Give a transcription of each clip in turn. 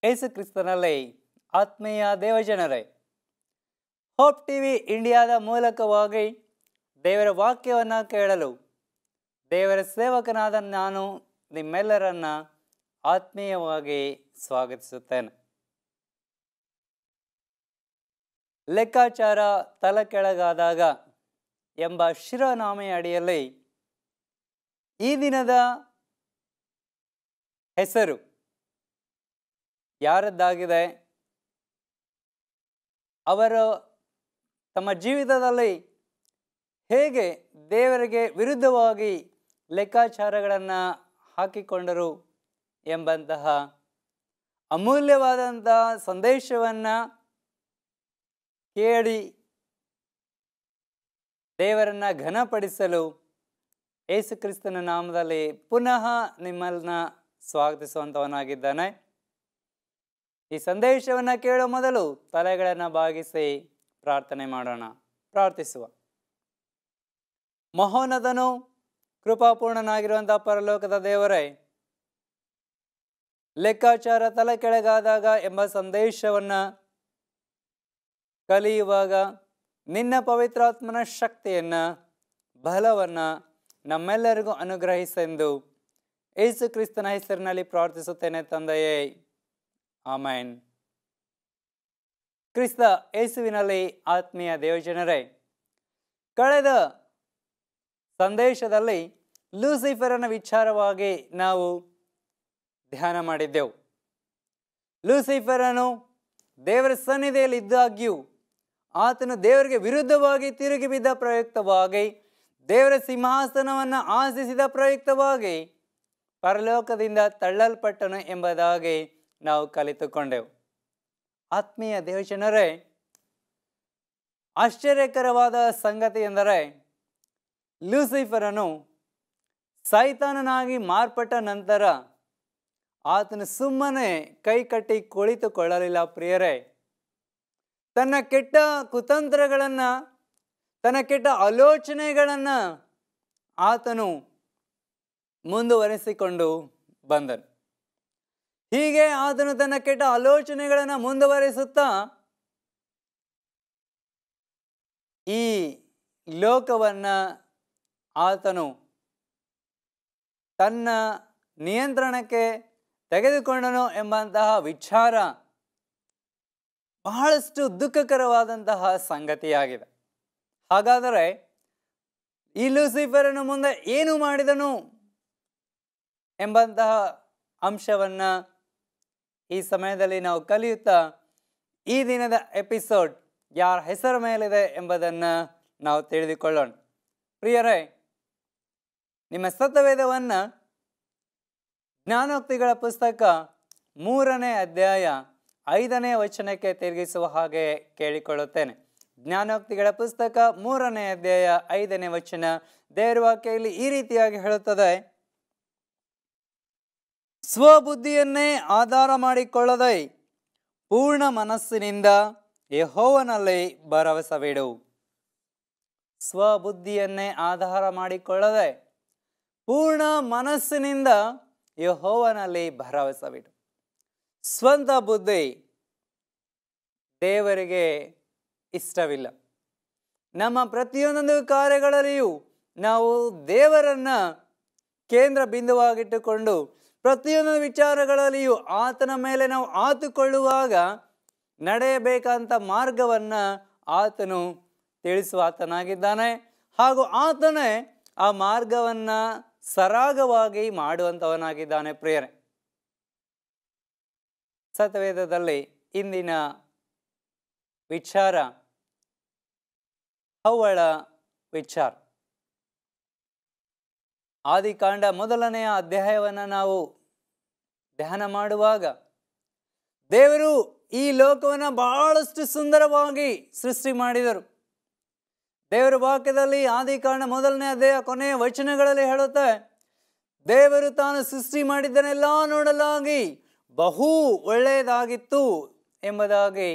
ಯೇಸು ಕ್ರಿಸ್ತನಲ್ಲಿ ಆತ್ಮೀಯ ದೇವಜನರೇ ಹೋಪ್ ಟಿವಿ ಇಂಡಿಯಾದ ಮೂಲಕವಾಗಿ ದೇವರ ವಾಕ್ಯವನ್ನು ಕೇಳಲು ದೇವರ ಸೇವಕನಾದ ನಾನು ನಿಮ್ಮೆಲ್ಲರನ್ನ ಆತ್ಮೀಯವಾಗಿ ಸ್ವಾಗತಿಸುತ್ತೇನೆ ಲೆಕ್ಕಾಚಾರ ತಲೆ ಕೆಳಗಾದಾಗ ಎಂಬ ಶಿರೋನಾಮೆಯ ಅಡಿಯಲ್ಲಿ ಈ ದಿನದ ಹೆಸರು ಯಾರದ್ದಾಗಿದೆ ಅವರು ತಮ್ಮ ಜೀವಿತದಲ್ಲಿ ಹೇಗೆ ದೇವರಿಗೆ ವಿರುದ್ಧವಾಗಿ ಲೆಕ್ಕಾಚಾರಗಳನ್ನು ಹಾಕಿಕೊಂಡರು ಎಂಬಂತಹ ಅಮೂಲ್ಯವಾದಂತಹ ಸಂದೇಶವನ್ನು ಕೇಳಿ ದೇವರನ್ನ ಘನಪಡಿಸಲು ಯೇಸು ಕ್ರಿಸ್ತನ ನಾಮದಲ್ಲಿ ಪುನಃ ನಿಮ್ಮನ್ನ ಸ್ವಾಗತಿಸುವಂಥವನಾಗಿದ್ದಾನೆ ಈ ಸಂದೇಶವನ್ನು ಕೇಳೋ ಮೊದಲು ತಲೆಗಳನ್ನು ಬಾಗಿಸಿ ಪ್ರಾರ್ಥನೆ ಮಾಡೋಣ ಪ್ರಾರ್ಥಿಸುವ ಮಹೋನ್ನತನು ಕೃಪಾಪೂರ್ಣನಾಗಿರುವಂಥ ಪರಲೋಕದ ದೇವರೇ ಲೆಕ್ಕಾಚಾರ ತಲೆ ಕೆಳಗಾದಾಗ ಎಂಬ ಸಂದೇಶವನ್ನು ಕಲಿಯುವಾಗ ನಿನ್ನ ಪವಿತ್ರಾತ್ಮನ ಶಕ್ತಿಯನ್ನು ಬಲವನ್ನು ನಮ್ಮೆಲ್ಲರಿಗೂ ಅನುಗ್ರಹಿಸೆಂದು ಯೇಸು ಕ್ರಿಸ್ತನ ಹೆಸರಿನಲ್ಲಿ ಪ್ರಾರ್ಥಿಸುತ್ತೇನೆ ತಂದೆಯೇ ಆಮೈನ್ ಕ್ರಿಸ್ತ ಯೇಸುವಿನಲ್ಲಿ ಆತ್ಮೀಯ ದೇವಜನರೇ ಕಳೆದ ಸಂದೇಶದಲ್ಲಿ ಲೂಸಿಫರನ ವಿಚಾರವಾಗಿ ನಾವು ಧ್ಯಾನ ಮಾಡಿದ್ದೆವು ಲೂಸಿಫರನು ದೇವರ ಸನ್ನಿಧಿಯಲ್ಲಿ ಇದ್ದಾಗ್ಯೂ ಆತನು ದೇವರಿಗೆ ವಿರುದ್ಧವಾಗಿ ತಿರುಗಿ ಬಿದ್ದ ಪ್ರಯುಕ್ತವಾಗಿ ದೇವರ ಸಿಂಹಾಸನವನ್ನು ಆಶಿಸಿದ ಪ್ರಯುಕ್ತವಾಗಿ ಪರಲೋಕದಿಂದ ತಳ್ಳಲ್ಪಟ್ಟನು ಎಂಬುದಾಗಿ ನಾವು ಕಲಿತುಕೊಂಡೆವು ಆತ್ಮೀಯ ದೇವಜನರೇ ಆಶ್ಚರ್ಯಕರವಾದ ಸಂಗತಿ ಎಂದರೆ ಲೂಸಿಫರನು ಸೈತಾನನಾಗಿ ಮಾರ್ಪಟ್ಟ ನಂತರ ಆತನು ಸುಮ್ಮನೆ ಕೈ ಕಟ್ಟಿ ಕುಳಿತುಕೊಳ್ಳಲಿಲ್ಲ ಪ್ರಿಯರೇ ತನ್ನ ಕೆಟ್ಟ ಕುತಂತ್ರಗಳನ್ನು ತನ್ನ ಕೆಟ್ಟ ಆಲೋಚನೆಗಳನ್ನು ಆತನು ಮುಂದುವರೆಸಿಕೊಂಡು ಬಂದನು ಹೀಗೆ ಆತನು ತನ್ನ ಕೆಟ್ಟ ಆಲೋಚನೆಗಳನ್ನು ಮುಂದುವರಿಸುತ್ತಾ ಈ ಲೋಕವನ್ನು ಆತನು ತನ್ನ ನಿಯಂತ್ರಣಕ್ಕೆ ತೆಗೆದುಕೊಂಡನು ಎಂಬಂತಹ ವಿಚಾರ ಬಹಳಷ್ಟು ದುಃಖಕರವಾದಂತಹ ಸಂಗತಿಯಾಗಿದೆ ಹಾಗಾದರೆ ಈ ಲೂಸಿಫರನು ಮುಂದೆ ಏನು ಮಾಡಿದನು ಎಂಬಂತಹ ಅಂಶವನ್ನು ಈ ಸಮಯದಲ್ಲಿ ನಾವು ಕಲಿಯುತ್ತಾ ಈ ದಿನದ ಎಪಿಸೋಡ್ ಯಾರ ಹೆಸರ ಮೇಲಿದೆ ಎಂಬುದನ್ನು ನಾವು ತಿಳಿದುಕೊಳ್ಳೋಣ ಪ್ರಿಯರೇ ನಿಮ್ಮ ಸತ್ಯವೇದವನ್ನು ಜ್ಞಾನೋಕ್ತಿಗಳ ಪುಸ್ತಕ ಮೂರನೇ ಅಧ್ಯಾಯ ಐದನೇ ವಚನಕ್ಕೆ ತಿರುಗಿಸುವ ಹಾಗೆ ಕೇಳಿಕೊಳ್ಳುತ್ತೇನೆ ಜ್ಞಾನೋಕ್ತಿಗಳ ಪುಸ್ತಕ ಮೂರನೇ ಅಧ್ಯಾಯ ಐದನೇ ವಚನ ದೇವರ ವಾಕ್ಯಲ್ಲಿ ಈ ರೀತಿಯಾಗಿ ಹೇಳುತ್ತದೆ ಸ್ವಬುದ್ಧಿಯನ್ನೇ ಆಧಾರ ಮಾಡಿಕೊಳ್ಳದೆ ಪೂರ್ಣ ಮನಸ್ಸಿನಿಂದ ಯಹೋವನಲ್ಲಿ ಭರವಸವಿಡು ಸ್ವಬುದ್ಧಿಯನ್ನೇ ಆಧಾರ ಮಾಡಿಕೊಳ್ಳದೆ ಪೂರ್ಣ ಮನಸ್ಸಿನಿಂದ ಯಹೋವನಲ್ಲಿ ಭರವಸವಿಡು ಸ್ವಂತ ಬುದ್ಧಿ ದೇವರಿಗೆ ಇಷ್ಟವಿಲ್ಲ ನಮ್ಮ ಪ್ರತಿಯೊಂದೊಂದು ಕಾರ್ಯಗಳಲ್ಲಿಯೂ ನಾವು ದೇವರನ್ನ ಕೇಂದ್ರ ಬಿಂದುವಾಗಿಟ್ಟುಕೊಂಡು ಪ್ರತಿಯೊಂದು ವಿಚಾರಗಳಲ್ಲಿಯೂ ಆತನ ಮೇಲೆ ನಾವು ಆತುಕೊಳ್ಳುವಾಗ ನಡೆಯಬೇಕಂತ ಮಾರ್ಗವನ್ನು ಆತನು ತಿಳಿಸುವ ಆತನಾಗಿದ್ದಾನೆ ಹಾಗೂ ಆತನೇ ಆ ಮಾರ್ಗವನ್ನು ಸರಾಗವಾಗಿ ಮಾಡುವಂಥವನಾಗಿದ್ದಾನೆ ಪ್ರಿಯರೇ ಸತ್ಯವೇದದಲ್ಲಿ ಇಂದಿನ ವಿಚಾರ ಹವ್ವಳ ವಿಚಾರ ಆದಿಕಾಂಡ ಮೊದಲನೆಯ ಅಧ್ಯಾಯವನ್ನು ನಾವು ಧ್ಯಾನ ಮಾಡುವಾಗ ದೇವರು ಈ ಲೋಕವನ್ನು ಬಹಳಷ್ಟು ಸುಂದರವಾಗಿ ಸೃಷ್ಟಿ ಮಾಡಿದರು ದೇವರ ವಾಕ್ಯದಲ್ಲಿ ಆದಿಕಾಂಡ ಮೊದಲನೇ ಅಧ್ಯಾಯ ಕೊನೆಯ ವಚನಗಳಲ್ಲಿ ಹೇಳುತ್ತೆ ದೇವರು ತಾನು ಸೃಷ್ಟಿ ಮಾಡಿದ್ದನ್ನೆಲ್ಲ ನೋಡಲಾಗಿ ಬಹು ಒಳ್ಳೆಯದಾಗಿತ್ತು ಎಂಬುದಾಗಿ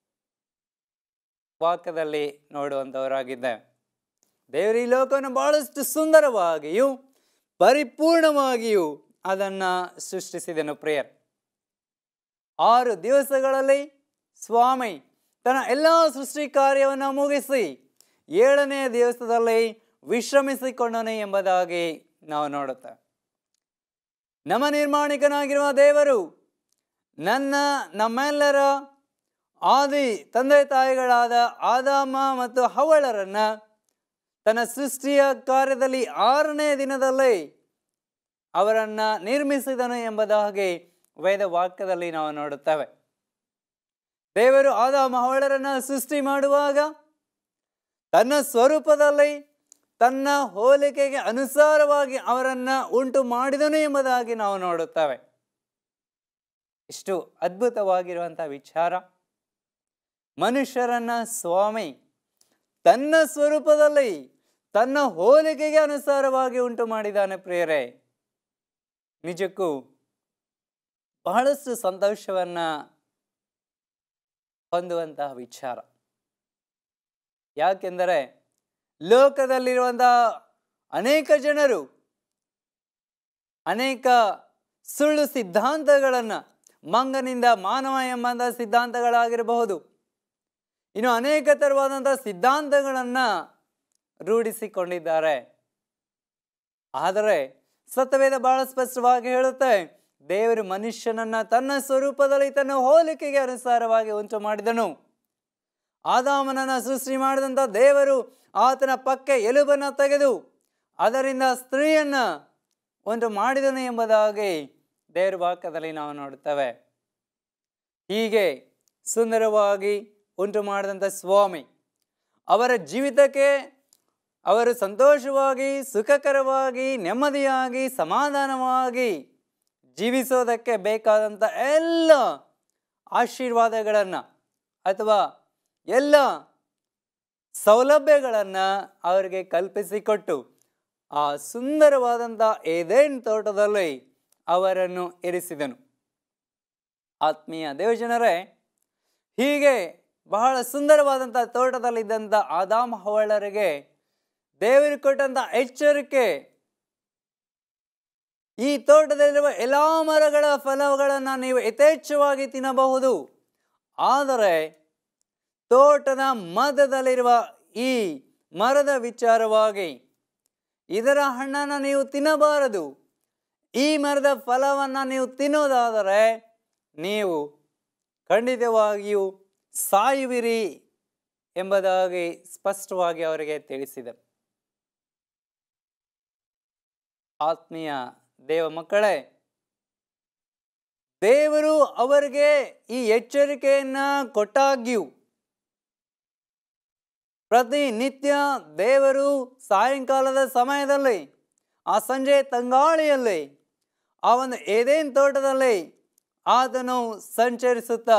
ವಾಕ್ಯದಲ್ಲಿ ನೋಡುವಂಥವರಾಗಿದ್ದೇವೆ ದೇವರು ಈ ಲೋಕವನ್ನು ಬಹಳಷ್ಟು ಸುಂದರವಾಗಿಯೂ ಪರಿಪೂರ್ಣವಾಗಿಯೂ ಅದನ್ನು ಸೃಷ್ಟಿಸಿದನು ಪ್ರೇಯರ್ ಆರು ದಿವಸಗಳಲ್ಲಿ ಸ್ವಾಮಿ ತನ್ನ ಎಲ್ಲ ಸೃಷ್ಟಿ ಕಾರ್ಯವನ್ನು ಮುಗಿಸಿ ಏಳನೇ ದಿವಸದಲ್ಲಿ ವಿಶ್ರಮಿಸಿಕೊಂಡನು ಎಂಬುದಾಗಿ ನಾವು ನೋಡುತ್ತೇವೆ ನಮ್ಮ ನಿರ್ಮಾಣಿಕನಾಗಿರುವ ದೇವರು ನನ್ನ ನಮ್ಮೆಲ್ಲರ ಆದಿ ತಂದೆ ತಾಯಿಗಳಾದ ಆದಾಮ ಮತ್ತು ಹವಳರನ್ನ ತನ್ನ ಸೃಷ್ಟಿಯ ಕಾರ್ಯದಲ್ಲಿ ಆರನೇ ದಿನದಲ್ಲಿ ಅವರನ್ನ ನಿರ್ಮಿಸಿದನು ಎಂಬುದಾಗಿ ವೇದ ವಾಕ್ಯದಲ್ಲಿ ನಾವು ನೋಡುತ್ತೇವೆ ದೇವರು ಆದಾಮ ಹವಳರನ್ನ ಸೃಷ್ಟಿ ಮಾಡುವಾಗ ತನ್ನ ಸ್ವರೂಪದಲ್ಲಿ ತನ್ನ ಹೋಲಿಕೆಗೆ ಅನುಸಾರವಾಗಿ ಅವರನ್ನ ಉಂಟು ಮಾಡಿದನು ಎಂಬುದಾಗಿ ನಾವು ನೋಡುತ್ತೇವೆ ಇಷ್ಟು ಅದ್ಭುತವಾಗಿರುವಂತಹ ವಿಚಾರ ಮನುಷ್ಯರನ್ನ ಸ್ವಾಮಿ ತನ್ನ ಸ್ವರೂಪದಲ್ಲಿ ತನ್ನ ಹೋಲಿಕೆಗೆ ಅನುಸಾರವಾಗಿ ಉಂಟು ಮಾಡಿದ್ದಾನೆ ಪ್ರಿಯರೇ ನಿಜಕ್ಕೂ ಬಹಳಷ್ಟು ಸಂತೋಷವನ್ನ ಹೊಂದುವಂತಹ ವಿಚಾರ ಯಾಕೆಂದರೆ ಲೋಕದಲ್ಲಿರುವಂತಹ ಅನೇಕ ಜನರು ಅನೇಕ ಸುಳ್ಳು ಸಿದ್ಧಾಂತಗಳನ್ನು ಮಂಗನಿಂದ ಮಾನವ ಎಂಬಂತಹ ಸಿದ್ಧಾಂತಗಳಾಗಿರಬಹುದು ಇನ್ನು ಅನೇಕ ತರವಾದಂತಹ ಸಿದ್ಧಾಂತಗಳನ್ನು ರೂಢಿಸಿಕೊಂಡಿದ್ದಾರೆ ಆದರೆ ಸತ್ಯವೇದ ಬಹಳ ಸ್ಪಷ್ಟವಾಗಿ ಹೇಳುತ್ತೆ ದೇವರು ಮನುಷ್ಯನನ್ನ ತನ್ನ ಸ್ವರೂಪದಲ್ಲಿ ತನ್ನ ಹೋಲಿಕೆಗೆ ಅನುಸಾರವಾಗಿ ಉಂಟು ಮಾಡಿದನು ಆದಾಮನನ್ನ ಸೃಷ್ಟಿ ಮಾಡಿದಂಥ ದೇವರು ಆತನ ಪಕ್ಕೆ ಎಲುಬನ್ನು ತೆಗೆದು ಅದರಿಂದ ಸ್ತ್ರೀಯನ್ನ ಉಂಟು ಮಾಡಿದನು ಎಂಬುದಾಗಿ ದೇವರ ವಾಕ್ಯದಲ್ಲಿ ನಾವು ನೋಡುತ್ತೇವೆ ಹೀಗೆ ಸುಂದರವಾಗಿ ಉಂಟು ಮಾಡಿದಂಥ ಸ್ವಾಮಿ ಅವರ ಜೀವಿತಕ್ಕೆ ಅವರು ಸಂತೋಷವಾಗಿ ಸುಖಕರವಾಗಿ ನೆಮ್ಮದಿಯಾಗಿ ಸಮಾಧಾನವಾಗಿ ಜೀವಿಸೋದಕ್ಕೆ ಬೇಕಾದಂಥ ಎಲ್ಲ ಆಶೀರ್ವಾದಗಳನ್ನು ಅಥವಾ ಎಲ್ಲ ಸೌಲಭ್ಯಗಳನ್ನು ಅವರಿಗೆ ಕಲ್ಪಿಸಿಕೊಟ್ಟು ಆ ಸುಂದರವಾದಂಥ ಏದೇನ್ ತೋಟದಲ್ಲಿ ಅವರನ್ನು ಇರಿಸಿದನು ಆತ್ಮೀಯ ದೇವಜನರೇ ಹೀಗೆ ಬಹಳ ಸುಂದರವಾದಂಥ ತೋಟದಲ್ಲಿದ್ದಂಥ ಆದಾಮ ಹವಳರಿಗೆ ದೇವರು ಕೊಟ್ಟಂತ ಎಚ್ಚರಿಕೆ ಈ ತೋಟದಲ್ಲಿರುವ ಎಲ್ಲಾ ಮರಗಳ ಫಲಗಳನ್ನು ನೀವು ಯಥೇಚ್ಛವಾಗಿ ತಿನ್ನಬಹುದು ಆದರೆ ತೋಟದ ಮಧ್ಯದಲ್ಲಿರುವ ಈ ಮರದ ವಿಚಾರವಾಗಿ ಇದರ ಹಣ್ಣನ್ನು ನೀವು ತಿನ್ನಬಾರದು ಈ ಮರದ ಫಲವನ್ನು ನೀವು ತಿನ್ನೋದಾದರೆ ನೀವು ಖಂಡಿತವಾಗಿಯೂ ಸಾಯುವಿರಿ ಎಂಬುದಾಗಿ ಸ್ಪಷ್ಟವಾಗಿ ಅವರಿಗೆ ತಿಳಿಸಿದರು ಆತ್ಮೀಯ ದೇವ ಮಕ್ಕಳೇ ದೇವರು ಅವರಿಗೆ ಈ ಎಚ್ಚರಿಕೆಯನ್ನ ಕೊಟ್ಟಾಗ್ಯೂ ಪ್ರತಿನಿತ್ಯ ದೇವರು ಸಾಯಂಕಾಲದ ಸಮಯದಲ್ಲಿ ಆ ಸಂಜೆ ತಂಗಾಳಿಯಲ್ಲಿ ಆ ಒಂದು ಏದೇನ್ ತೋಟದಲ್ಲಿ ಆತನು ಸಂಚರಿಸುತ್ತಾ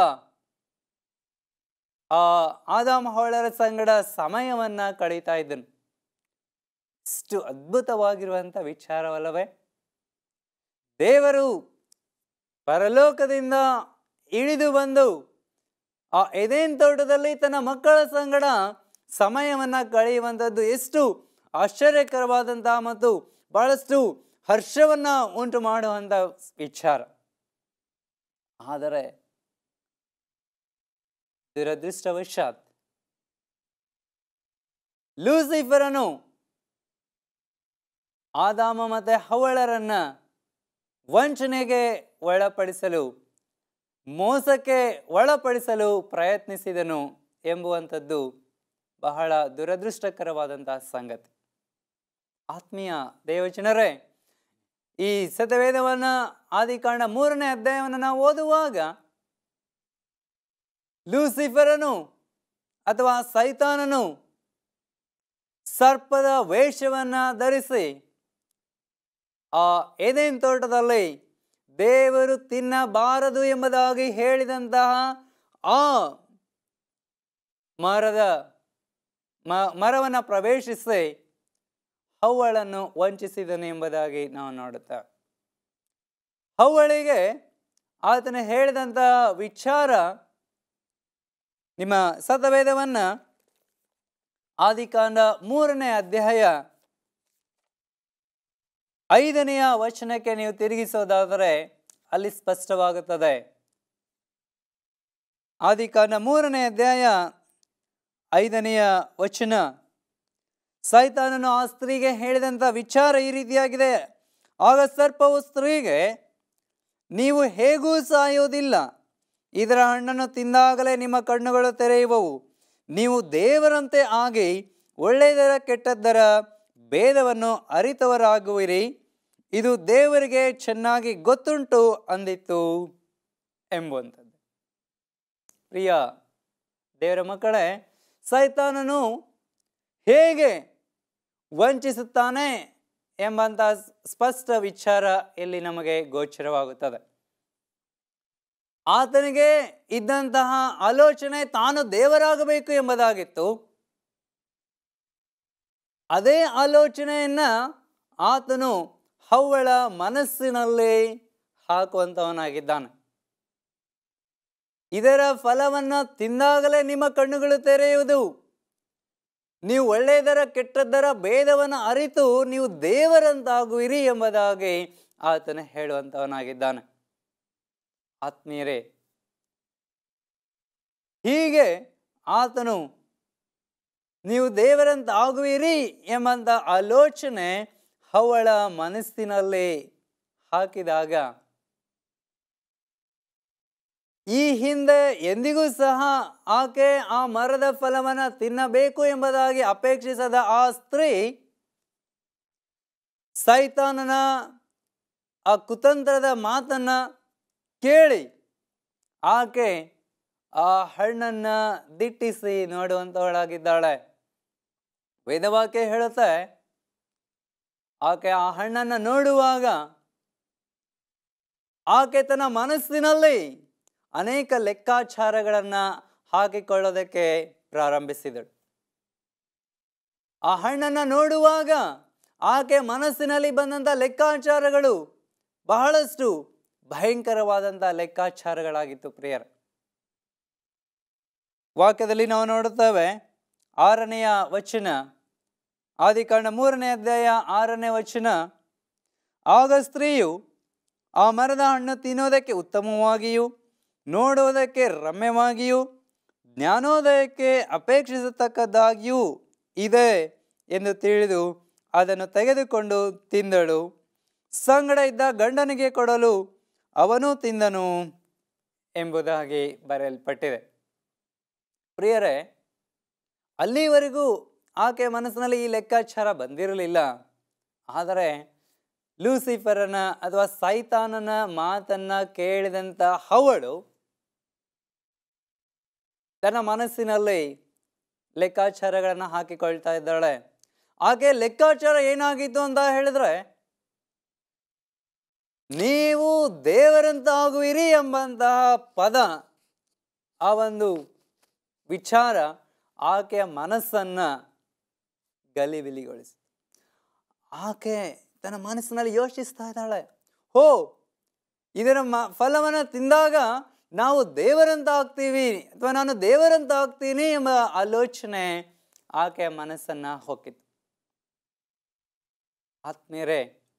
ಆ ಆದಾಮ ಹೊಳರ ಸಂಗಡ ಸಮಯವನ್ನ ಕಳೀತಾ ಇದ್ದನು ಇಷ್ಟು ಅದ್ಭುತವಾಗಿರುವಂಥ ವಿಚಾರವಲ್ಲವೇ ದೇವರು ಪರಲೋಕದಿಂದ ಇಳಿದು ಬಂದು ಆ ಎದೇನ್ ತೋಟದಲ್ಲಿ ತನ್ನ ಮಕ್ಕಳ ಸಂಗಡ ಸಮಯವನ್ನ ಕಳೆಯುವಂಥದ್ದು ಎಷ್ಟು ಆಶ್ಚರ್ಯಕರವಾದಂತಹ ಮತ್ತು ಬಹಳಷ್ಟು ಹರ್ಷವನ್ನ ಉಂಟು ಮಾಡುವಂಥ ವಿಚಾರ ಆದರೆ ದುರದೃಷ್ಟವಶಾತ್ ಲೂಸಿಫರನು ಆದಾಮ ಮತ್ತೆ ಹವಳರನ್ನ ವಂಚನೆಗೆ ಒಳಪಡಿಸಲು ಮೋಸಕ್ಕೆ ಒಳಪಡಿಸಲು ಪ್ರಯತ್ನಿಸಿದನು ಎಂಬುವಂಥದ್ದು ಬಹಳ ದುರದೃಷ್ಟಕರವಾದಂತಹ ಸಂಗತಿ ಆತ್ಮೀಯ ದೇವಜನರೇ ಈ ಸತವೇದವನ್ನ ಆದಿಕಾಂಡ ಮೂರನೇ ಅಧ್ಯಾಯವನ್ನು ನಾವು ಓದುವಾಗ ಲೂಸಿಫರನು ಅಥವಾ ಸೈತಾನನು ಸರ್ಪದ ವೇಷವನ್ನ ಧರಿಸಿ ಆ ಏದೇನ್ ತೋಟದಲ್ಲಿ ದೇವರು ತಿನ್ನಬಾರದು ಎಂಬುದಾಗಿ ಹೇಳಿದಂತಹ ಆ ಮರದ ಮ ಮರವನ್ನು ಪ್ರವೇಶಿಸಿ ಹವ್ವಳನ್ನು ವಂಚಿಸಿದನು ಎಂಬುದಾಗಿ ನಾವು ನೋಡುತ್ತೇವೆ ಹವ್ವಳಿಗೆ ಆತನು ಹೇಳಿದಂತಹ ವಿಚಾರ ನಿಮ್ಮ ಸತವೇದವನ್ನ ಆದಿಕಾಂಡ ಮೂರನೇ ಅಧ್ಯಾಯ ಐದನೆಯ ವಚನಕ್ಕೆ ನೀವು ತಿರುಗಿಸೋದಾದರೆ ಅಲ್ಲಿ ಸ್ಪಷ್ಟವಾಗುತ್ತದೆ ಆದಿಕಾಂಡ ಮೂರನೇ ಅಧ್ಯಾಯ ಐದನೆಯ ವಚನ ಸೈತಾನನು ಆ ಸ್ತ್ರೀಗೆ ಹೇಳಿದಂಥ ವಿಚಾರ ಈ ರೀತಿಯಾಗಿದೆ ಆಗ ಸರ್ಪವು ಸ್ತ್ರೀಗೆ ನೀವು ಹೇಗೂ ಸಾಯೋದಿಲ್ಲ ಇದರ ಹಣ್ಣನ್ನು ತಿಂದಾಗಲೇ ನಿಮ್ಮ ಕಣ್ಣುಗಳು ತೆರೆಯುವವು ನೀವು ದೇವರಂತೆ ಆಗಿ ಒಳ್ಳೆಯದರ ಕೆಟ್ಟದ್ದರ ಭೇದವನ್ನು ಅರಿತವರಾಗುವಿರಿ ಇದು ದೇವರಿಗೆ ಚೆನ್ನಾಗಿ ಗೊತ್ತುಂಟು ಅಂದಿತ್ತು ಎಂಬುವಂಥದ್ದು ಪ್ರಿಯ ದೇವರ ಮಕ್ಕಳೇ ಸೈತಾನನು ಹೇಗೆ ವಂಚಿಸುತ್ತಾನೆ ಎಂಬಂಥ ಸ್ಪಷ್ಟ ವಿಚಾರ ಇಲ್ಲಿ ನಮಗೆ ಗೋಚರವಾಗುತ್ತದೆ ಆತನಿಗೆ ಇದ್ದಂತಹ ಆಲೋಚನೆ ತಾನು ದೇವರಾಗಬೇಕು ಎಂಬುದಾಗಿತ್ತು ಅದೇ ಆಲೋಚನೆಯನ್ನ ಆತನು ಹವ್ವಳ ಮನಸ್ಸಿನಲ್ಲಿ ಹಾಕುವಂತವನಾಗಿದ್ದಾನೆ ಇದರ ಫಲವನ್ನ ತಿಂದಾಗಲೇ ನಿಮ್ಮ ಕಣ್ಣುಗಳು ತೆರೆಯುವುದು ನೀವು ಒಳ್ಳೆಯದರ ಕೆಟ್ಟದ್ದರ ಭೇದವನ್ನು ಅರಿತು ನೀವು ದೇವರಂತಾಗುವಿರಿ ಎಂಬುದಾಗಿ ಆತನು ಹೇಳುವಂತವನಾಗಿದ್ದಾನೆ ಆತ್ಮೀಯರೇ ಹೀಗೆ ಆತನು ನೀವು ದೇವರಂತ ಆಗುವಿರಿ ಎಂಬಂತ ಆಲೋಚನೆ ಅವಳ ಮನಸ್ಸಿನಲ್ಲಿ ಹಾಕಿದಾಗ ಈ ಹಿಂದೆ ಎಂದಿಗೂ ಸಹ ಆಕೆ ಆ ಮರದ ಫಲವನ್ನ ತಿನ್ನಬೇಕು ಎಂಬುದಾಗಿ ಅಪೇಕ್ಷಿಸದ ಆ ಸ್ತ್ರೀ ಸೈತಾನನ ಆ ಕುತಂತ್ರದ ಮಾತನ್ನ ಕೇಳಿ ಆಕೆ ಆ ಹಣ್ಣನ್ನ ದಿಟ್ಟಿಸಿ ನೋಡುವಂತವಳಾಗಿದ್ದಾಳೆ ವೇದವಾಕ್ಯ ಹೇಳುತ್ತೆ ಆಕೆ ಆ ಹಣ್ಣನ್ನ ನೋಡುವಾಗ ಆಕೆ ತನ್ನ ಮನಸ್ಸಿನಲ್ಲಿ ಅನೇಕ ಲೆಕ್ಕಾಚಾರಗಳನ್ನ ಹಾಕಿಕೊಳ್ಳೋದಕ್ಕೆ ಪ್ರಾರಂಭಿಸಿದಳು ಆ ಹಣ್ಣನ್ನ ನೋಡುವಾಗ ಆಕೆ ಮನಸ್ಸಿನಲ್ಲಿ ಬಂದಂತ ಲೆಕ್ಕಾಚಾರಗಳು ಬಹಳಷ್ಟು ಭಯಂಕರವಾದಂತಹ ಲೆಕ್ಕಾಚಾರಗಳಾಗಿತ್ತು ಪ್ರಿಯರ ವಾಕ್ಯದಲ್ಲಿ ನಾವು ನೋಡುತ್ತೇವೆ ಆರನೆಯ ವಚನ ಆದಿಕಾಂಡ ಮೂರನೇ ಅಧ್ಯಾಯ ಆರನೇ ವಚನ ಆಗ ಸ್ತ್ರೀಯು ಆ ಮರದ ಹಣ್ಣು ತಿನ್ನೋದಕ್ಕೆ ಉತ್ತಮವಾಗಿಯೂ ನೋಡುವುದಕ್ಕೆ ರಮ್ಯವಾಗಿಯೂ ಜ್ಞಾನೋದಯಕ್ಕೆ ಅಪೇಕ್ಷಿಸತಕ್ಕದ್ದಾಗಿಯೂ ಇದೆ ಎಂದು ತಿಳಿದು ಅದನ್ನು ತೆಗೆದುಕೊಂಡು ತಿಂದಳು ಸಂಗಡ ಇದ್ದ ಗಂಡನಿಗೆ ಕೊಡಲು ಅವನು ತಿಂದನು ಎಂಬುದಾಗಿ ಬರೆಯಲ್ಪಟ್ಟಿದೆ ಪ್ರಿಯರೇ ಅಲ್ಲಿವರೆಗೂ ಆಕೆ ಮನಸ್ಸಿನಲ್ಲಿ ಈ ಲೆಕ್ಕಾಚಾರ ಬಂದಿರಲಿಲ್ಲ ಆದರೆ ಲೂಸಿಫರನ ಅಥವಾ ಸೈತಾನನ ಮಾತನ್ನ ಕೇಳಿದಂತ ಹವಳು ತನ್ನ ಮನಸ್ಸಿನಲ್ಲಿ ಲೆಕ್ಕಾಚಾರಗಳನ್ನ ಹಾಕಿಕೊಳ್ತಾ ಇದ್ದಾಳೆ ಆಕೆ ಲೆಕ್ಕಾಚಾರ ಏನಾಗಿತ್ತು ಅಂತ ಹೇಳಿದ್ರೆ ನೀವು ದೇವರಂತ ಆಗುವಿರಿ ಎಂಬಂತಹ ಪದ ಆ ಒಂದು ವಿಚಾರ ಆಕೆಯ ಮನಸ್ಸನ್ನ ಗಲಿಬಿಲಿಗೊಳಿಸಿ ಆಕೆ ತನ್ನ ಮನಸ್ಸಿನಲ್ಲಿ ಯೋಚಿಸ್ತಾ ಇದ್ದಾಳೆ ಹೋ ಇದರ ಮ ಫಲವನ್ನ ತಿಂದಾಗ ನಾವು ದೇವರಂತ ಆಗ್ತೀವಿ ಅಥವಾ ನಾನು ದೇವರಂತ ಆಗ್ತೀನಿ ಎಂಬ ಆಲೋಚನೆ ಆಕೆಯ ಮನಸ್ಸನ್ನ ಹೊಕ್ಕಿತು ಆತ್ಮೀಯರೇ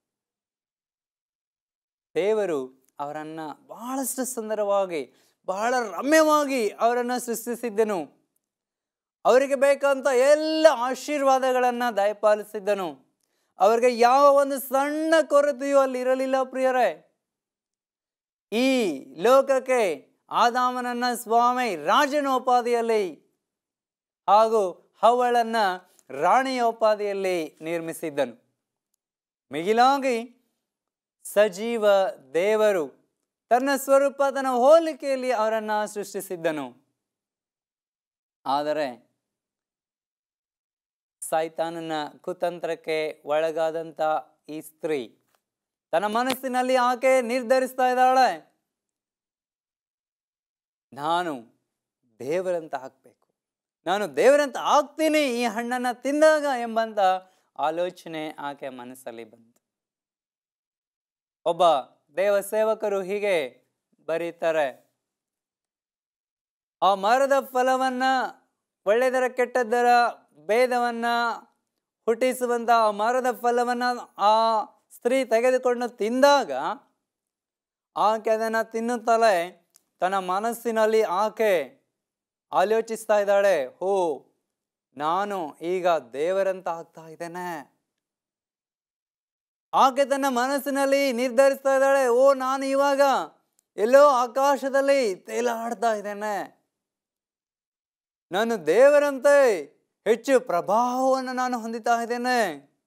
ದೇವರು ಅವರನ್ನ ಬಹಳಷ್ಟು ಸುಂದರವಾಗಿ ಬಹಳ ರಮ್ಯವಾಗಿ ಅವರನ್ನು ಸೃಷ್ಟಿಸಿದ್ದನು ಅವರಿಗೆ ಬೇಕಂತ ಎಲ್ಲ ಆಶೀರ್ವಾದಗಳನ್ನ ದಯಪಾಲಿಸಿದ್ದನು ಅವರಿಗೆ ಯಾವ ಒಂದು ಸಣ್ಣ ಕೊರತೆಯೂ ಅಲ್ಲಿ ಇರಲಿಲ್ಲ ಪ್ರಿಯರೇ ಈ ಲೋಕಕ್ಕೆ ಆದಾಮನನ್ನ ಸ್ವಾಮಿ ರಾಜನ ಉಪಾಧಿಯಲ್ಲಿ ಹಾಗೂ ಹವಳನ್ನ ರಾಣಿಯ ಉಪಾಧಿಯಲ್ಲಿ ನಿರ್ಮಿಸಿದ್ದನು ಮಿಗಿಲಾಗಿ ಸಜೀವ ದೇವರು ತನ್ನ ಸ್ವರೂಪ ತನ್ನ ಹೋಲಿಕೆಯಲ್ಲಿ ಅವರನ್ನ ಸೃಷ್ಟಿಸಿದ್ದನು ಆದರೆ ಸೈತಾನನ ಕುತಂತ್ರಕ್ಕೆ ಒಳಗಾದಂತ ಈ ಸ್ತ್ರೀ ತನ್ನ ಮನಸ್ಸಿನಲ್ಲಿ ಆಕೆ ನಿರ್ಧರಿಸ್ತಾ ಇದ್ದಾಳೆ ನಾನು ದೇವರಂತ ಹಾಕ್ಬೇಕು ನಾನು ದೇವರಂತ ಆಗ್ತೀನಿ ಈ ಹಣ್ಣನ್ನ ತಿಂದಾಗ ಎಂಬಂತ ಆಲೋಚನೆ ಆಕೆ ಮನಸ್ಸಲ್ಲಿ ಬಂತು ಒಬ್ಬ ದೇವ ಸೇವಕರು ಹೀಗೆ ಬರೀತಾರೆ ಆ ಮರದ ಫಲವನ್ನ ಒಳ್ಳೆದರ ಕೆಟ್ಟದ್ದರ ಭೇದವನ್ನ ಹುಟ್ಟಿಸುವಂತ ಆ ಮರದ ಫಲವನ್ನ ಆ ಸ್ತ್ರೀ ತೆಗೆದುಕೊಂಡು ತಿಂದಾಗ ಆಕೆ ಅದನ್ನ ತಿನ್ನುತ್ತಲೇ ತನ್ನ ಮನಸ್ಸಿನಲ್ಲಿ ಆಕೆ ಆಲೋಚಿಸ್ತಾ ಇದ್ದಾಳೆ ಹೋ ನಾನು ಈಗ ದೇವರಂತ ಆಗ್ತಾ ಇದ್ದೇನೆ ಆಕೆ ತನ್ನ ಮನಸ್ಸಿನಲ್ಲಿ ನಿರ್ಧರಿಸ್ತಾ ಇದ್ದಾಳೆ ಓ ನಾನು ಇವಾಗ ಎಲ್ಲೋ ಆಕಾಶದಲ್ಲಿ ತೇಲಾಡ್ತಾ ಇದ್ದೇನೆ ನಾನು ದೇವರಂತೆ ಹೆಚ್ಚು ಪ್ರಭಾವವನ್ನು ನಾನು ಹೊಂದಿತಾ ಇದ್ದೇನೆ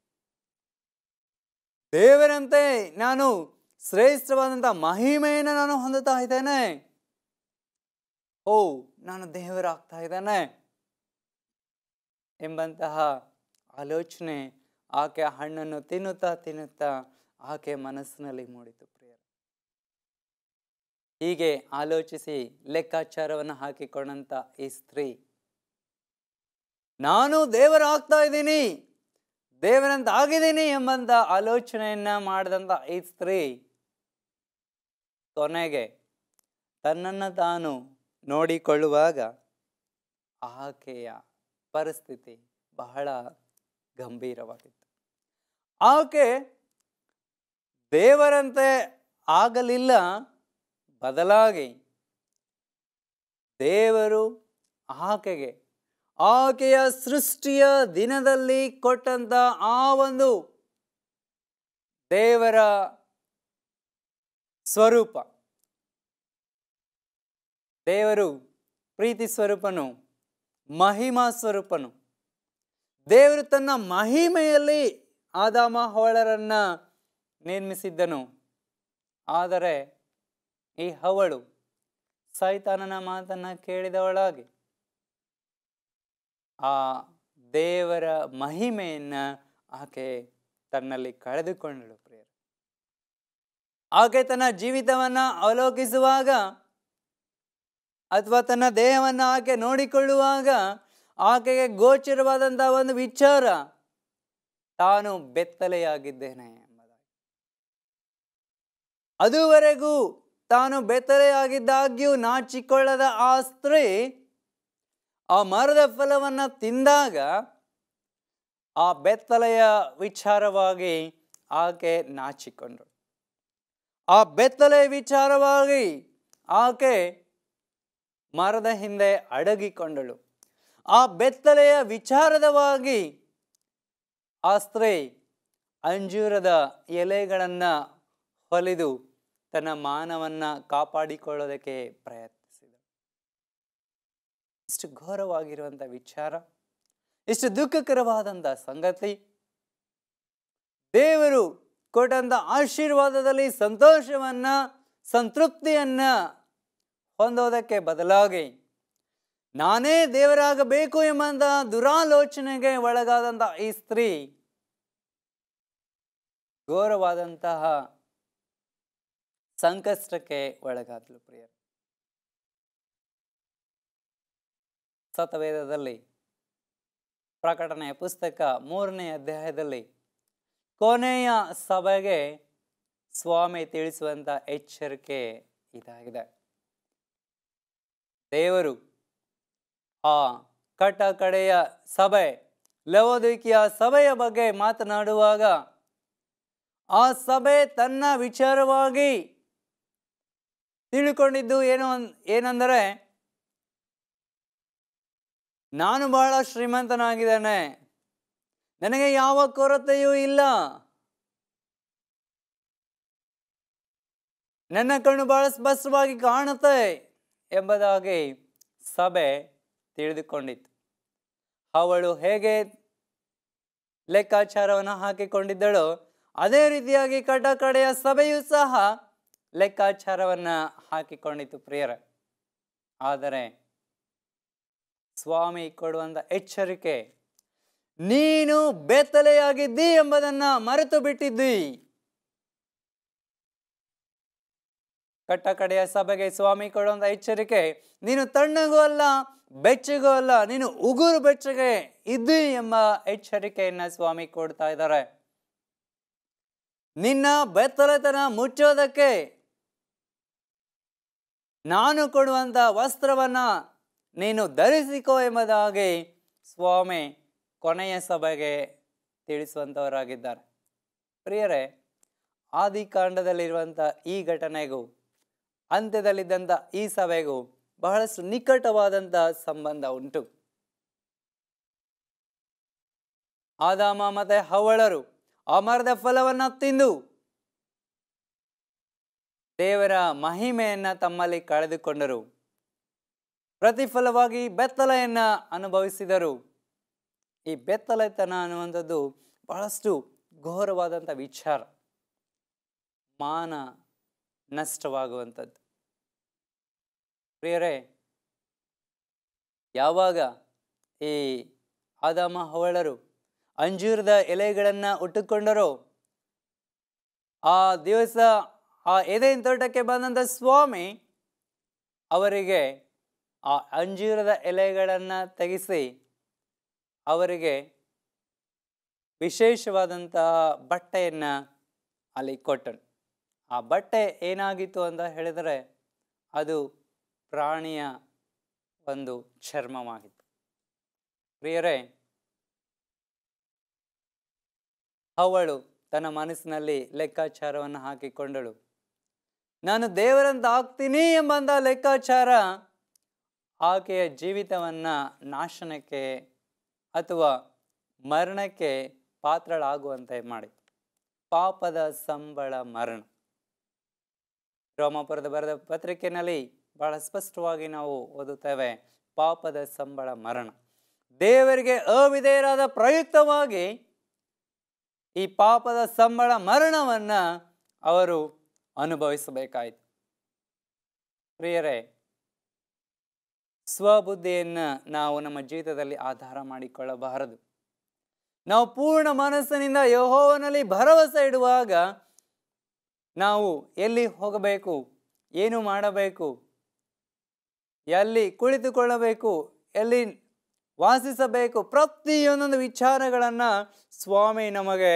ದೇವರಂತೆ ನಾನು ಶ್ರೇಷ್ಠವಾದಂಥ ಮಹಿಮೆಯನ್ನು ನಾನು ಹೊಂದುತ್ತಾ ಇದ್ದೇನೆ ಓ ನಾನು ದೇವರಾಗ್ತಾ ಇದ್ದೇನೆ ಎಂಬಂತಹ ಆಲೋಚನೆ ಆಕೆ ಹಣ್ಣನ್ನು ತಿನ್ನುತ್ತಾ ತಿನ್ನುತ್ತಾ ಆಕೆ ಮನಸ್ಸಿನಲ್ಲಿ ಮೂಡಿತು ಪ್ರಿಯ ಹೀಗೆ ಆಲೋಚಿಸಿ ಲೆಕ್ಕಾಚಾರವನ್ನು ಹಾಕಿಕೊಂಡಂತ ಈ ಸ್ತ್ರೀ ನಾನು ದೇವರಾಗ್ತಾ ಇದ್ದೀನಿ ದೇವರಂತ ಆಗಿದ್ದೀನಿ ಎಂಬಂತ ಆಲೋಚನೆಯನ್ನ ಮಾಡಿದಂಥ ಈ ಸ್ತ್ರೀ ಕೊನೆಗೆ ತನ್ನನ್ನು ತಾನು ನೋಡಿಕೊಳ್ಳುವಾಗ ಆಕೆಯ ಪರಿಸ್ಥಿತಿ ಬಹಳ ಗಂಭೀರವಾಗಿತ್ತು ಆಕೆ ದೇವರಂತೆ ಆಗಲಿಲ್ಲ ಬದಲಾಗಿ ದೇವರು ಆಕೆಗೆ ಆಕೆಯ ಸೃಷ್ಟಿಯ ದಿನದಲ್ಲಿ ಕೊಟ್ಟಂತ ಆ ಒಂದು ದೇವರ ಸ್ವರೂಪ ದೇವರು ಪ್ರೀತಿ ಸ್ವರೂಪನು ಮಹಿಮಾ ಸ್ವರೂಪನು ದೇವರು ತನ್ನ ಮಹಿಮೆಯಲ್ಲಿ ಆದಾಮ ಹವಳರನ್ನ ನಿರ್ಮಿಸಿದ್ದನು ಆದರೆ ಈ ಹವಳು ಸೈತಾನನ ಮಾತನ್ನ ಕೇಳಿದವಳಾಗಿ ಆ ದೇವರ ಮಹಿಮೆಯನ್ನ ಆಕೆ ತನ್ನಲ್ಲಿ ಕಳೆದುಕೊಂಡಳು ಪ್ರಿಯರು ಆಕೆ ತನ್ನ ಜೀವಿತವನ್ನ ಅವಲೋಕಿಸುವಾಗ ಅಥವಾ ತನ್ನ ದೇಹವನ್ನು ಆಕೆ ನೋಡಿಕೊಳ್ಳುವಾಗ ಆಕೆಗೆ ಗೋಚರವಾದಂಥ ಒಂದು ವಿಚಾರ ತಾನು ಬೆತ್ತಲೆಯಾಗಿದ್ದೇನೆ ಎಂಬುದಾಗಿ ಅದುವರೆಗೂ ತಾನು ಬೆತ್ತಲೆಯಾಗಿದ್ದಾಗ್ಯೂ ನಾಚಿಕೊಳ್ಳದ ಆ ಸ್ತ್ರೀ ಆ ಮರದ ಫಲವನ್ನ ತಿಂದಾಗ ಆ ಬೆತ್ತಲೆಯ ವಿಚಾರವಾಗಿ ಆಕೆ ನಾಚಿಕೊಂಡರು ಆ ಬೆತ್ತಲೆಯ ವಿಚಾರವಾಗಿ ಆಕೆ ಮರದ ಹಿಂದೆ ಅಡಗಿಕೊಂಡಳು ಆ ಬೆತ್ತಲೆಯ ವಿಚಾರದವಾಗಿ ಆ ಸ್ತ್ರೀ ಅಂಜೂರದ ಎಲೆಗಳನ್ನ ಹೊಲಿದು ತನ್ನ ಮಾನವನ್ನ ಕಾಪಾಡಿಕೊಳ್ಳೋದಕ್ಕೆ ಪ್ರಯತ್ನಿಸಿದಳು ಇಷ್ಟು ಘೋರವಾಗಿರುವಂಥ ವಿಚಾರ ಇಷ್ಟು ದುಃಖಕರವಾದಂಥ ಸಂಗತಿ ದೇವರು ಕೊಟ್ಟಂತ ಆಶೀರ್ವಾದದಲ್ಲಿ ಸಂತೋಷವನ್ನ ಸಂತೃಪ್ತಿಯನ್ನ ಹೊಂದೋದಕ್ಕೆ ಬದಲಾಗಿ ನಾನೇ ದೇವರಾಗಬೇಕು ಎಂಬಂತಹ ದುರಾಲೋಚನೆಗೆ ಒಳಗಾದಂಥ ಈ ಸ್ತ್ರೀ ಘೋರವಾದಂತಹ ಸಂಕಷ್ಟಕ್ಕೆ ಒಳಗಾದ್ಲು ಪ್ರಿಯರು ಸತವೇದದಲ್ಲಿ ಪ್ರಕಟಣೆಯ ಪುಸ್ತಕ ಮೂರನೇ ಅಧ್ಯಾಯದಲ್ಲಿ ಕೊನೆಯ ಸಭೆಗೆ ಸ್ವಾಮಿ ತಿಳಿಸುವಂತ ಎಚ್ಚರಿಕೆ ಇದಾಗಿದೆ ದೇವರು ಆ ಕಟ್ಟ ಕಡೆಯ ಸಭೆ ಲವೋದಿಕಿಯ ಸಭೆಯ ಬಗ್ಗೆ ಮಾತನಾಡುವಾಗ ಆ ಸಭೆ ತನ್ನ ವಿಚಾರವಾಗಿ ತಿಳ್ಕೊಂಡಿದ್ದು ಏನು ಅನ್- ಏನೆಂದರೆ ನಾನು ಬಹಳ ಶ್ರೀಮಂತನಾಗಿದ್ದೇನೆ ನನಗೆ ಯಾವ ಕೊರತೆಯೂ ಇಲ್ಲ ನನ್ನ ಕಣ್ಣು ಬಹಳ ಸ್ಪಷ್ಟವಾಗಿ ಕಾಣುತ್ತೆ ಎಂಬುದಾಗಿ ಸಭೆ ತಿಳಿದುಕೊಂಡಿತ್ತು ಅವಳು ಹೇಗೆ ಲೆಕ್ಕಾಚಾರವನ್ನು ಹಾಕಿಕೊಂಡಿದ್ದಳೋ ಅದೇ ರೀತಿಯಾಗಿ ಕಟ್ಟ ಕಡೆಯ ಸಭೆಯೂ ಸಹ ಲೆಕ್ಕಾಚಾರವನ್ನ ಹಾಕಿಕೊಂಡಿತ್ತು ಪ್ರಿಯರ ಆದರೆ ಸ್ವಾಮಿ ಕೊಡುವಂತ ಎಚ್ಚರಿಕೆ ನೀನು ಬೆತ್ತಲೆಯಾಗಿದ್ದಿ ಎಂಬುದನ್ನ ಮರೆತು ಬಿಟ್ಟಿದ್ದಿ ಕಟ್ಟ ಕಡೆಯ ಸಭೆಗೆ ಸ್ವಾಮಿ ಕೊಡುವಂತ ಎಚ್ಚರಿಕೆ ನೀನು ತಣ್ಣಗೂ ಅಲ್ಲ ಬೆಚ್ಚಗೂ ಅಲ್ಲ ನೀನು ಉಗುರು ಬೆಚ್ಚಗೆ ಇದ್ದಿ ಎಂಬ ಎಚ್ಚರಿಕೆಯನ್ನ ಸ್ವಾಮಿ ಕೊಡ್ತಾ ಇದ್ದಾರೆ ನಿನ್ನ ಬೆತ್ತಲೆತನ ಮುಚ್ಚೋದಕ್ಕೆ ನಾನು ಕೊಡುವಂತ ವಸ್ತ್ರವನ್ನ ನೀನು ಧರಿಸಿಕೋ ಎಂಬುದಾಗಿ ಸ್ವಾಮಿ ಕೊನೆಯ ಸಭೆಗೆ ತಿಳಿಸುವಂಥವರಾಗಿದ್ದಾರೆ ಪ್ರಿಯರೇ ಆದಿಕಾಂಡದಲ್ಲಿರುವಂಥ ಈ ಘಟನೆಗೂ ಅಂತ್ಯದಲ್ಲಿದ್ದಂಥ ಈ ಸಭೆಗೂ ಬಹಳಷ್ಟು ನಿಕಟವಾದಂಥ ಸಂಬಂಧ ಉಂಟು ಆದಾಮ ಮತ್ತೆ ಹವಳರು ಆ ಮರದ ಫಲವನ್ನ ತಿಂದು ದೇವರ ಮಹಿಮೆಯನ್ನ ತಮ್ಮಲ್ಲಿ ಕಳೆದುಕೊಂಡರು ಪ್ರತಿಫಲವಾಗಿ ಬೆತ್ತಲೆಯನ್ನ ಅನುಭವಿಸಿದರು ಈ ಬೆತ್ತಲೆತನ ಅನ್ನುವಂಥದ್ದು ಬಹಳಷ್ಟು ಘೋರವಾದಂಥ ವಿಚಾರ ಮಾನ ನಷ್ಟವಾಗುವಂಥದ್ದು ಪ್ರಿಯರೇ ಯಾವಾಗ ಈ ಆದಾಮ ಹವಳರು ಅಂಜೂರದ ಎಲೆಗಳನ್ನು ಉಟ್ಟುಕೊಂಡರೋ ಆ ದಿವಸ ಆ ಎದೆಯಿನ ತೋಟಕ್ಕೆ ಬಂದಂಥ ಸ್ವಾಮಿ ಅವರಿಗೆ ಆ ಅಂಜೂರದ ಎಲೆಗಳನ್ನು ತೆಗೆಸಿ ಅವರಿಗೆ ವಿಶೇಷವಾದಂತಹ ಬಟ್ಟೆಯನ್ನು ಅಲ್ಲಿ ಕೊಟ್ಟನು ಆ ಬಟ್ಟೆ ಏನಾಗಿತ್ತು ಅಂತ ಹೇಳಿದರೆ ಅದು ಪ್ರಾಣಿಯ ಒಂದು ಚರ್ಮವಾಗಿತ್ತು ಪ್ರಿಯರೇ ಅವಳು ತನ್ನ ಮನಸ್ಸಿನಲ್ಲಿ ಲೆಕ್ಕಾಚಾರವನ್ನು ಹಾಕಿಕೊಂಡಳು ನಾನು ದೇವರಂತ ಆಗ್ತೀನಿ ಎಂಬಂತ ಲೆಕ್ಕಾಚಾರ ಆಕೆಯ ಜೀವಿತವನ್ನು ನಾಶನಕ್ಕೆ ಅಥವಾ ಮರಣಕ್ಕೆ ಪಾತ್ರಳಾಗುವಂತೆ ಮಾಡಿ ಪಾಪದ ಸಂಬಳ ಮರಣ ರೋಮಾಪುರದ ಬರೆದ ಪತ್ರಿಕೆಯಲ್ಲಿ ಬಹಳ ಸ್ಪಷ್ಟವಾಗಿ ನಾವು ಓದುತ್ತೇವೆ ಪಾಪದ ಸಂಬಳ ಮರಣ ದೇವರಿಗೆ ಅವಿಧೇಯರಾದ ಪ್ರಯುಕ್ತವಾಗಿ ಈ ಪಾಪದ ಸಂಬಳ ಮರಣವನ್ನ ಅವರು ಅನುಭವಿಸಬೇಕಾಯಿತು ಪ್ರಿಯರೇ ಸ್ವಬುದ್ಧಿಯನ್ನ ನಾವು ನಮ್ಮ ಜೀವಿತದಲ್ಲಿ ಆಧಾರ ಮಾಡಿಕೊಳ್ಳಬಾರದು ನಾವು ಪೂರ್ಣ ಮನಸ್ಸಿನಿಂದ ಯಹೋವನಲ್ಲಿ ಭರವಸೆ ಇಡುವಾಗ ನಾವು ಎಲ್ಲಿ ಹೋಗಬೇಕು ಏನು ಮಾಡಬೇಕು ಎಲ್ಲಿ ಕುಳಿತುಕೊಳ್ಳಬೇಕು ಎಲ್ಲಿ ವಾಸಿಸಬೇಕು ಪ್ರತಿಯೊಂದೊಂದು ವಿಚಾರಗಳನ್ನು ಸ್ವಾಮಿ ನಮಗೆ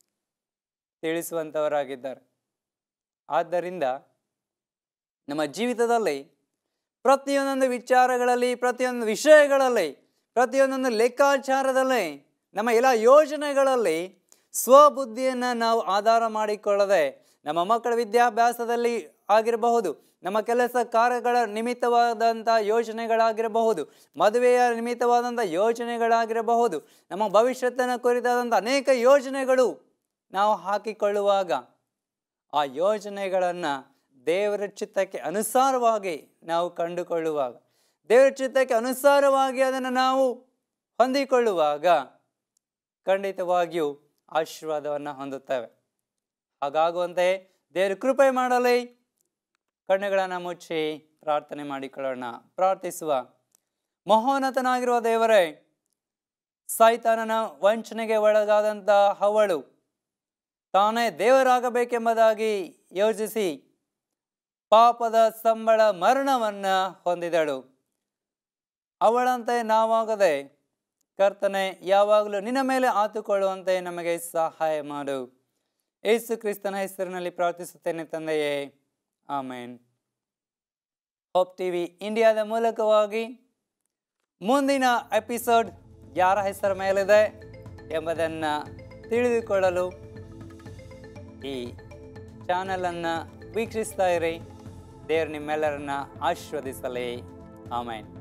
ತಿಳಿಸುವಂಥವರಾಗಿದ್ದಾರೆ ಆದ್ದರಿಂದ ನಮ್ಮ ಜೀವಿತದಲ್ಲಿ ಪ್ರತಿಯೊಂದೊಂದು ವಿಚಾರಗಳಲ್ಲಿ ಪ್ರತಿಯೊಂದು ವಿಷಯಗಳಲ್ಲಿ ಪ್ರತಿಯೊಂದೊಂದು ಲೆಕ್ಕಾಚಾರದಲ್ಲಿ ನಮ್ಮ ಎಲ್ಲ ಯೋಜನೆಗಳಲ್ಲಿ ಸ್ವಬುದ್ಧಿಯನ್ನು ನಾವು ಆಧಾರ ಮಾಡಿಕೊಳ್ಳದೆ ನಮ್ಮ ಮಕ್ಕಳ ವಿದ್ಯಾಭ್ಯಾಸದಲ್ಲಿ ಆಗಿರಬಹುದು ನಮ್ಮ ಕೆಲಸ ಕಾರ್ಯಗಳ ನಿಮಿತ್ತವಾದಂಥ ಯೋಜನೆಗಳಾಗಿರಬಹುದು ಮದುವೆಯ ನಿಮಿತ್ತವಾದಂಥ ಯೋಜನೆಗಳಾಗಿರಬಹುದು ನಮ್ಮ ಭವಿಷ್ಯತ್ತನ್ನು ಕುರಿತಾದಂಥ ಅನೇಕ ಯೋಜನೆಗಳು ನಾವು ಹಾಕಿಕೊಳ್ಳುವಾಗ ಆ ಯೋಜನೆಗಳನ್ನು ದೇವರ ಚಿತ್ತಕ್ಕೆ ಅನುಸಾರವಾಗಿ ನಾವು ಕಂಡುಕೊಳ್ಳುವಾಗ ದೇವರ ಚಿತ್ತಕ್ಕೆ ಅನುಸಾರವಾಗಿ ಅದನ್ನು ನಾವು ಹೊಂದಿಕೊಳ್ಳುವಾಗ ಖಂಡಿತವಾಗಿಯೂ ಆಶೀರ್ವಾದವನ್ನು ಹೊಂದುತ್ತೇವೆ ಹಾಗಾಗುವಂತೆ ದೇವರು ಕೃಪೆ ಮಾಡಲಿ ಕಣ್ಣುಗಳನ್ನು ಮುಚ್ಚಿ ಪ್ರಾರ್ಥನೆ ಮಾಡಿಕೊಳ್ಳೋಣ ಪ್ರಾರ್ಥಿಸುವ ಮಹೋನ್ನತನಾಗಿರುವ ದೇವರೇ ಸೈತಾನನ ವಂಚನೆಗೆ ಒಳಗಾದಂಥ ಹವಳು ತಾನೇ ದೇವರಾಗಬೇಕೆಂಬುದಾಗಿ ಯೋಚಿಸಿ ಪಾಪದ ಸಂಬಳ ಮರಣವನ್ನ ಹೊಂದಿದಳು ಅವಳಂತೆ ನಾವಾಗದೆ ಕರ್ತನೆ ಯಾವಾಗಲೂ ನಿನ್ನ ಮೇಲೆ ಆತುಕೊಳ್ಳುವಂತೆ ನಮಗೆ ಸಹಾಯ ಮಾಡು ಯೇಸು ಕ್ರಿಸ್ತನ ಹೆಸರಿನಲ್ಲಿ ಪ್ರಾರ್ಥಿಸುತ್ತೇನೆ ತಂದೆಯೇ ಆಮೇನ್ ಹೋಪ್ ಟಿವಿ ಇಂಡಿಯಾದ ಮೂಲಕವಾಗಿ ಮುಂದಿನ ಎಪಿಸೋಡ್ ಯಾರ ಹೆಸರ ಮೇಲಿದೆ ಎಂಬುದನ್ನು ತಿಳಿದುಕೊಳ್ಳಲು ಈ ಚಾನಲನ್ನು ವೀಕ್ಷಿಸ್ತಾ ಇರಿ ದೇವರು ನಿಮ್ಮೆಲ್ಲರನ್ನ ಆಶೀರ್ವದಿಸಲಿ ಆಮೇನ್